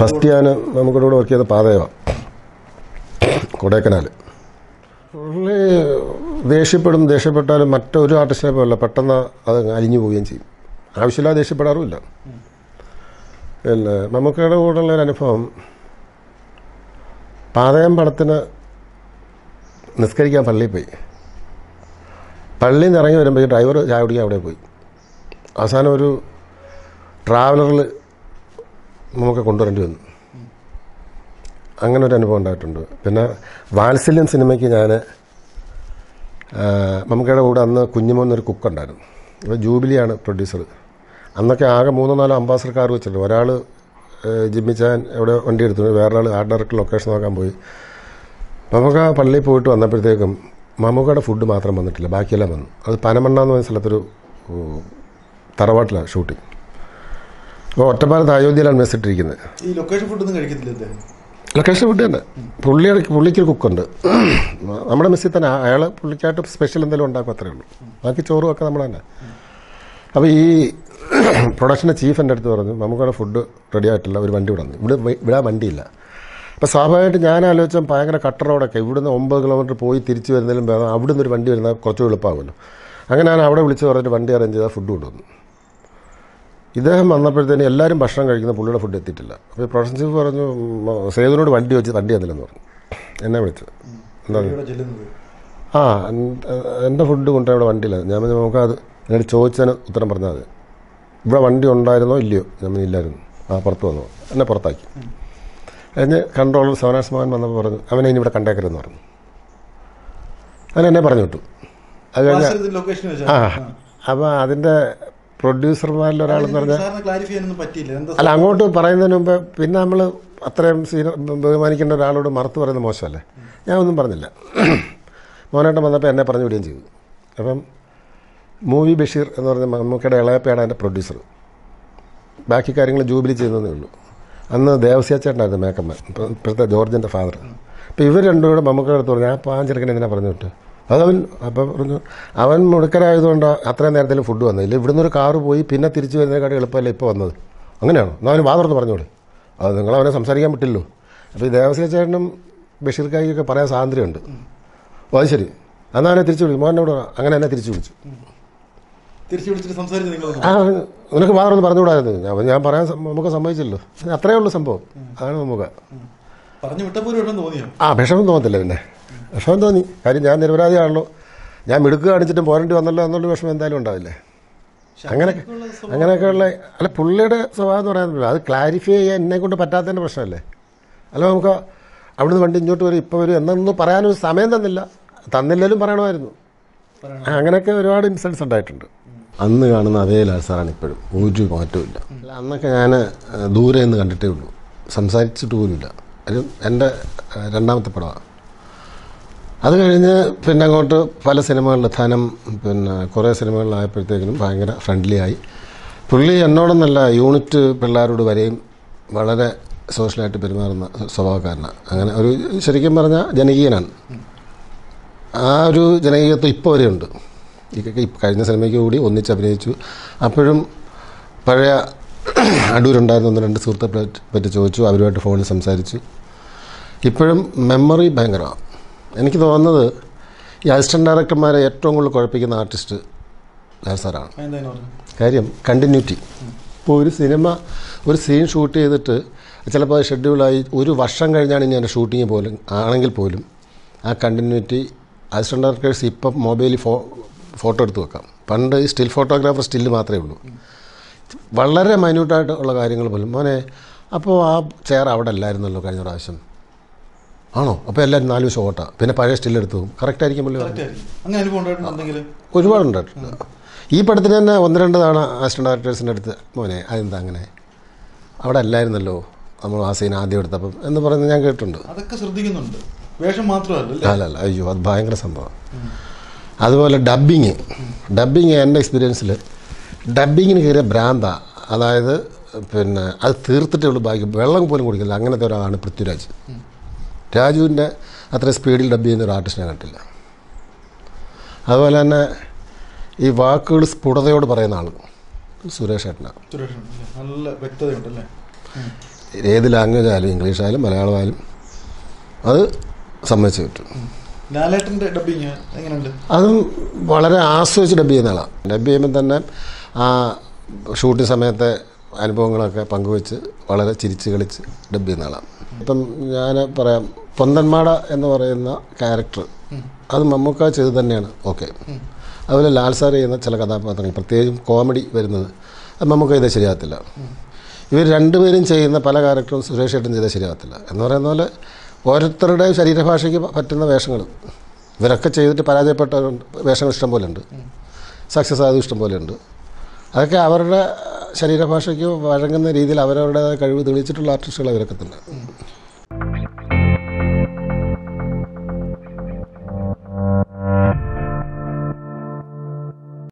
First ഞാൻ നമുക്കിവിടെ കൂടെ വർക്ക് ചെയ്ത പാതയവ കൊടൈക്കനാൽ പുള്ളി ദേഷ്യപ്പെടും ദേഷ്യപ്പെട്ടാലും മറ്റൊരു ആർട്ടിസ്റ്റിനെ പോലല്ല പെട്ടെന്ന് അത് അലിഞ്ഞു പോവുകയും ചെയ്യും ആവശ്യമില്ലാതെ ദേഷ്യപ്പെടാറുമില്ല പിന്നെ മമ്മൂക്കയുടെ കൂടെയുള്ള ഒരു അനുഭവം പാതയം പടത്തിന് നിസ്കരിക്കാൻ പള്ളിയിൽ പോയി പള്ളിയിൽ നിന്ന് ഇറങ്ങി വരുമ്പോൾ ഡ്രൈവർ ചായ കുടിക്കാൻ അവിടെ പോയി അവസാനം ഒരു ട്രാവലറിൽ നമുക്ക് കൊണ്ടുവരേണ്ടി വന്നു അങ്ങനെ ഒരു അനുഭവം ഉണ്ടായിട്ടുണ്ട് പിന്നെ വാത്സല്യം സിനിമയ്ക്ക് ഞാൻ മമ്മൂക്കയുടെ കൂടെ അന്ന് കുഞ്ഞുമോൻ എന്നൊരു കുക്കുണ്ടായിരുന്നു ഇപ്പോൾ ജൂബിലിയാണ് പ്രൊഡ്യൂസർ അന്നൊക്കെ ആകെ മൂന്നോ നാലോ അംബാസഡർ കാർ വെച്ചിട്ടുണ്ട് ഒരാൾ ജിമ്മിച്ചാൻ എവിടെ വണ്ടി എടുത്തു വേറൊരാൾ ആർട്ട് ഡയറക്ടർ ലൊക്കേഷൻ നോക്കാൻ പോയി മമ്മൂക്ക പള്ളിയിൽ പോയിട്ട് വന്നപ്പോഴത്തേക്കും മമ്മൂക്കയുടെ ഫുഡ് മാത്രം വന്നിട്ടില്ല ബാക്കിയെല്ലാം വന്നു അത് പനമണ്ണ എന്ന് പറഞ്ഞ സ്ഥലത്തൊരു ഉം, തറവാട്ടിലാണ് ഷൂട്ടിംഗ് അപ്പോൾ ഒറ്റപ്പാലത്ത് അയോധ്യയിലാണ് മെസ് ഇട്ടിരിക്കുന്നത് ഈ ലൊക്കേഷൻ ഫുഡ് ഒന്നും കഴിക്കത്തില്ല അദ്ദേഹം ലൊക്കേഷൻ ഫുഡ് തന്നെ പുള്ളിയുടെ പുള്ളിക്കൊരു കുക്കുണ്ട് നമ്മുടെ മെസ്സിൽ തന്നെ അയാൾ പുള്ളിക്കായിട്ട് സ്പെഷ്യൽ എന്തെങ്കിലും ഉണ്ടാക്കും അത്രേ ഉള്ളൂ ബാക്കി ചോറും ഒക്കെ നമ്മൾ തന്നെ അപ്പോൾ ഈ പ്രൊഡക്ഷൻ്റെ ചീഫ് എൻ്റെ അടുത്ത് പറഞ്ഞു നമുക്കവിടെ ഫുഡ് റെഡി ആയിട്ടില്ല ഒരു വണ്ടി ഇവിടെ വന്നു ഇവിടെ വ- ഇവിടെ വണ്ടിയില്ല അപ്പോൾ സ്വാഭാവികമായിട്ട് ഞാൻ ആലോചിച്ചാൽ ഭയങ്കര കട്ടർ റോഡൊക്കെ ഇവിടുന്ന് ഒമ്പത് കിലോമീറ്റർ പോയി തിരിച്ച് വരുന്നതിലും ഭേദം അവിടുന്ന് ഒരു വണ്ടി വരുന്നത് കുറച്ച് എളുപ്പമാകുമല്ലോ അങ്ങനെ ഞാൻ അവിടെ വിളിച്ച് പറഞ്ഞിട്ട് വണ്ടി അറേഞ്ച് ചെയ്താൽ ഫുഡ് കൊണ്ടുവന്നു ഇദ്ദേഹം വന്നപ്പോഴത്തേന് എല്ലാവരും ഭക്ഷണം കഴിക്കുന്ന പുള്ളിയുടെ ഫുഡ് എത്തിയിട്ടില്ല അപ്പോൾ പ്രൊഡക്ഷൻ ചീഫ് പറഞ്ഞു "ഉം, സേതുവിനോട് വണ്ടി വെച്ച് വണ്ടി തന്നില്ലെന്ന് പറഞ്ഞു എന്നെ വിളിച്ചു എന്താ ഇവിടെ ചെല്ലുന്നത് ആ എൻ- എൻ്റെ ഫുഡ് കൊണ്ടുവരാൻ ഇവിടെ വണ്ടിയില്ല ഞാൻ പറഞ്ഞു, നമുക്കത് എന്നോട് ചോദിച്ചതിന് ഉത്തരം പറഞ്ഞാൽ മതി ഇവിടെ വണ്ടി ഉണ്ടായിരുന്നോ ഇല്ലയോ ഞാൻ പറഞ്ഞു, ഇല്ലായിരുന്നു ആ പുറത്ത് വന്നു എന്നെ പുറത്താക്കി കഴിഞ്ഞ് കൺട്രോളർ സോനാസ് മോഹൻ വന്നപ്പോൾ പറഞ്ഞു അവനെ ഇനി ഇവിടെ കണ്ടേക്കരുതെന്ന് പറഞ്ഞു അവൻ എന്നെ പറഞ്ഞു വിട്ടു അത് കഴിഞ്ഞ ലൊക്കേഷൻ ആ അപ്പോൾ അതിൻ്റെ പ്രൊഡ്യൂസർമാരിൽ ഒരാളെന്ന് പറഞ്ഞാൽ സാറിന് ക്ലാരിഫൈ ചെയ്യാനൊന്നും പറ്റിയില്ല എന്താ അല്ല അങ്ങോട്ട് പറയുന്നതിന് മുമ്പ് പിന്നെ നമ്മൾ അത്രയും സീന ബഹുമാനിക്കേണ്ട ഒരാളോട് മറുത്ത് പറയുന്നത് മോശമല്ലേ ഞാൻ ഒന്നും പറഞ്ഞില്ല മോനേട്ടൻ വന്നപ്പോൾ എന്നെ പറഞ്ഞു വിടുകയും ചെയ്തു അപ്പം മൂവി ബഷീർ എന്ന് പറഞ്ഞ മമ്മൂക്കയുടെ ഇളയപ്പയാണ് എൻ്റെ പ്രൊഡ്യൂസർ ബാക്കി കാര്യങ്ങൾ ജൂബിലി ചെയ്യുന്നതേ ഉള്ളൂ അന്ന് ദേവസ്യ ചേട്ടനായിരുന്നു മേക്കമ്മൻ ഇപ്പം ഇപ്പോഴത്തെ ജോർജിൻ്റെ ഫാദർ അപ്പോൾ ഇവർ രണ്ടും കൂടെ മമ്മൂക്കയുടെ അടുത്ത് പറഞ്ഞു ആ പാഞ്ചെടുക്കണ എന്തിനാ പറഞ്ഞു വിട്ട് അതവൻ അപ്പം പറഞ്ഞു അവൻ മുടുക്കരായതുകൊണ്ട് അത്രയും നേരത്തിൽ ഫുഡ് വന്നില്ല ഇവിടുന്ന് ഒരു കാറ് പോയി പിന്നെ തിരിച്ചു വരുന്നതിനെക്കാട്ടി എളുപ്പമല്ല ഇപ്പോൾ വന്നത് അങ്ങനെയാണോ എന്നാൽ അവന് വാ തുറന്ന് പറഞ്ഞോളൂ അത് നിങ്ങൾ അവനെ സംസാരിക്കാൻ പറ്റില്ലല്ലോ അപ്പോൾ ഈ ദേവസ്യ ചേട്ടനും ബഷീർ കായിക്കൊക്കെ പറയാൻ സ്വാതന്ത്ര്യമുണ്ട് ഓ അത് ശരി എന്നാൽ അവനെ തിരിച്ചു വിളിച്ചു മോഹനോട് പറ. അങ്ങനെ എന്നെ തിരിച്ചു വിളിച്ചു തിരിച്ചു വിളിച്ചിട്ട് സംസാരിച്ച് നിങ്ങൾ ആ നിനക്ക് മാത്രം പറഞ്ഞുകൂടായിരുന്നു ഞാൻ ഞാൻ പറയാൻ സം- നമുക്ക് സമ്മതിച്ചല്ലോ അത്രയേ ഉള്ളൂ സംഭവം അതാണ് നമുക്ക് പറഞ്ഞു വിട്ടപ്പോൾ ഒരു വിഷം തോന്നിയോ ആ വിഷമം തോന്നത്തില്ല പിന്നെ വിഷമം തോന്നി കാര്യം ഞാൻ നിരപരാധിയാണല്ലോ ഞാൻ മിടുക്ക് കാണിച്ചിട്ടും പോരേണ്ടി വന്നല്ലോ എന്നുള്ള വിഷമം എന്തായാലും ഉണ്ടാവില്ലേ അങ്ങനെ അങ്ങനെയൊക്കെയുള്ള അല്ല പുള്ളിയുടെ സ്വഭാവം എന്ന് പറയാൻ അത് ക്ലാരിഫൈ ചെയ്യാൻ എന്നെ കൊണ്ട് പറ്റാത്തതിൻ്റെ പ്രശ്നമല്ലേ അല്ല നമുക്ക് അവിടുന്ന് വണ്ടി ഇങ്ങോട്ട് വരും ഇപ്പോൾ വരും എന്നൊന്നും പറയാനൊരു സമയം തന്നില്ല തന്നില്ലെങ്കിലും പറയണമായിരുന്നു ആ, അങ്ങനെയൊക്കെ ഒരുപാട് ഇൻസിഡൻസ് ഉണ്ടായിട്ടുണ്ട് അന്ന് കാണുന്ന അതേ ലാൽസാറാണ് ഇപ്പോഴും ഒരു മാറ്റവും ഇല്ല അല്ല, അന്നൊക്കെ ഞാൻ ദൂരെ നിന്ന് കണ്ടിട്ടേ ഉള്ളൂ സംസാരിച്ചിട്ട് പോലുമില്ല അത് എൻ്റെ ആ, രണ്ടാമത്തെ പടമാണ് അത് കഴിഞ്ഞ് പിന്നെ അങ്ങോട്ട് പല സിനിമകളിൽ ധനം പിന്നെ കുറേ സിനിമകളിലായപ്പോഴത്തേക്കിനും ഭയങ്കര ഫ്രണ്ട്ലി ആയി പുള്ളി എന്നോടൊന്നല്ല യൂണിറ്റ് പിള്ളേരോട് വരെയും വളരെ സോഷ്യലായിട്ട് പെരുമാറുന്ന സ്വഭാവക്കാരനാണ് അങ്ങനെ ഒരു ശരിക്കും പറഞ്ഞാൽ ജനകീയനാണ് ആ ഒരു ജനകീയത്വം ഇപ്പോൾ വരെയുണ്ട് ഈ ഈ കഴിഞ്ഞ സിനിമയ്ക്ക് കൂടി ഒന്നിച്ച് അഭിനയിച്ചു അപ്പോഴും പഴയ അടൂരുണ്ടായിരുന്ന ഒന്ന് രണ്ട് സുഹൃത്തെ പറ്റി പറ്റി ചോദിച്ചു അവരുമായിട്ട് ഫോണിൽ സംസാരിച്ചു ഇപ്പോഴും മെമ്മറി ഭയങ്കരമാണ് എനിക്ക് തോന്നുന്നത് ഈ അസിസ്റ്റൻറ്റ് ഡയറക്ടർമാരെ ഏറ്റവും കൂടുതൽ കുഴപ്പിക്കുന്ന ആർട്ടിസ്റ്റ് ലാൽ സാറാണ് എന്തായാലും പറഞ്ഞു കാര്യം കണ്ടിന്യൂറ്റി ഇപ്പോൾ ഒരു സിനിമ ഒരു സീൻ ഷൂട്ട് ചെയ്തിട്ട് ചിലപ്പോൾ അത് ഷെഡ്യൂളായി ഒരു വർഷം കഴിഞ്ഞാണ് ഇനി എൻ്റെ ഷൂട്ടിങ് പോലും ആണെങ്കിൽ പോലും ആ കണ്ടിന്യൂറ്റി അസിസ്റ്റൻ്റ് ഡയറക്ടേഴ്സ് ഇപ്പം മൊബൈലിൽ ഫോ ഫോട്ടോ എടുത്ത് വെക്കാം പണ്ട് ഈ സ്റ്റിൽ ഫോട്ടോഗ്രാഫർ സ്റ്റില്ല് മാത്രമേ ഉള്ളൂ വളരെ മൈന്യൂട്ടായിട്ട് ഉള്ള കാര്യങ്ങൾ പോലും മോനെ അപ്പോൾ ആ ചെയർ അവിടെ അല്ലായിരുന്നല്ലോ കഴിഞ്ഞ പ്രാവശ്യം ആണോ അപ്പോൾ എല്ലാവരും നാല് ദിവസം ഓട്ടാ പിന്നെ പഴയ സ്റ്റിൽ എടുത്തു പോകും കറക്റ്റായിരിക്കും പുള്ളി പറഞ്ഞത്. കറക്റ്റ് ആയിരിക്കും അങ്ങനെ അനുഭവം ഉണ്ടായിട്ടുണ്ടെങ്കിൽ ഒരുപാടുണ്ടായിട്ടുണ്ട് ഈ പടത്തിന് തന്നെ ഒന്ന് രണ്ട് തവണ അസിസ്റ്റന്റ് ഡയറക്ടേഴ്സിൻ്റെ അടുത്ത് മോനെ അതെന്താ അങ്ങനെ അവിടെ അല്ലായിരുന്നല്ലോ നമ്മൾ ആ സീൻ ആദ്യം എടുത്തപ്പം എന്ന് പറയുന്നത് ഞാൻ കേട്ടിട്ടുണ്ട് അതൊക്കെ ശ്രദ്ധിക്കുന്നുണ്ട് വേഷം മാത്രമല്ല അല്ലേ അല്ല അല്ല അയ്യോ അത് ഭയങ്കര സംഭവം അതുപോലെ ഡബ്ബിങ് ഡബ്ബിങ് എൻ്റെ എക്സ്പീരിയൻസിൽ ഡബ്ബിങ്ങിന് കയറിയ ഭ്രാന്ത അതായത് പിന്നെ അത് തീർത്തിട്ടേ ഉള്ളൂ ബാക്കി വെള്ളം പോലും കുടിക്കില്ല അങ്ങനത്തെ ഒരാളാണ് പൃഥ്വിരാജ് രാജുവിൻ്റെ അത്ര സ്പീഡിൽ ഡബ് ചെയ്യുന്ന ഒരു ആർട്ടിസ്റ്റിനെ കണ്ടില്ല അതുപോലെ തന്നെ ഈ വാക്കുകൾ സ്ഫുടതയോട് പറയുന്ന ആൾ സുരേഷ് ഏട്ടനാണ് സുരേഷ് ഉണ്ട് അല്ലേ? നല്ല വ്യക്തതയുണ്ട് അല്ലേ ഉം. ഏത് ലാംഗ്വേജ് ആയാലും ഇംഗ്ലീഷ് ആയാലും മലയാളമായാലും അത് സമ്മതിച്ച് പറ്റും ലാലേട്ടന്റെ ഡബിങ് എങ്ങനെയുണ്ട് അതും വളരെ ആസ്വദിച്ച് ഡബ് ചെയ്യുന്ന ആളാണ് ഡബ് ചെയ്യുമ്പോൾ തന്നെ ആ ഷൂട്ടിംഗ് സമയത്തെ അനുഭവങ്ങളൊക്കെ പങ്കുവെച്ച് വളരെ ചിരിച്ച് കളിച്ച് ഡബ് ചെയ്യുന്ന ആളാണ് ഇപ്പം ഞാൻ പറയാം പൊന്തന്മാട എന്ന് പറയുന്ന ക്യാരക്ടർ അത് മമ്മൂക്ക ചെയ്ത് തന്നെയാണ് ഓക്കെ അതുപോലെ ലാൽ സാർ ചെയ്യുന്ന ചില കഥാപാത്രങ്ങൾ പ്രത്യേകിച്ചും കോമഡി വരുന്നത് അത് മമ്മൂക്ക ചെയ്താൽ ശരിയാകത്തില്ല ഇവർ രണ്ടുപേരും ചെയ്യുന്ന പല ക്യാരക്ടറും സുരേഷ് ഏട്ടൻ ചെയ്താൽ ശരിയാകത്തില്ല എന്ന് പറയുന്ന പോലെ ഓരോരുത്തരുടെ ശരീരഭാഷയ്ക്ക് പറ്റുന്ന വേഷങ്ങൾ ഇവരൊക്കെ ചെയ്തിട്ട് പരാജയപ്പെട്ട വേഷങ്ങൾ ഇഷ്ടം പോലെ ഉണ്ട് സക്സസ് ആയതും ഇഷ്ടം പോലെ ഉണ്ട് അതൊക്കെ അവരുടെ ശരീരഭാഷയ്ക്ക് വഴങ്ങുന്ന രീതിയിൽ അവരവരുടെ കഴിവ് തെളിയിച്ചിട്ടുള്ള ആർട്ടിസ്റ്റുകൾ അവരൊക്കെ തന്നെ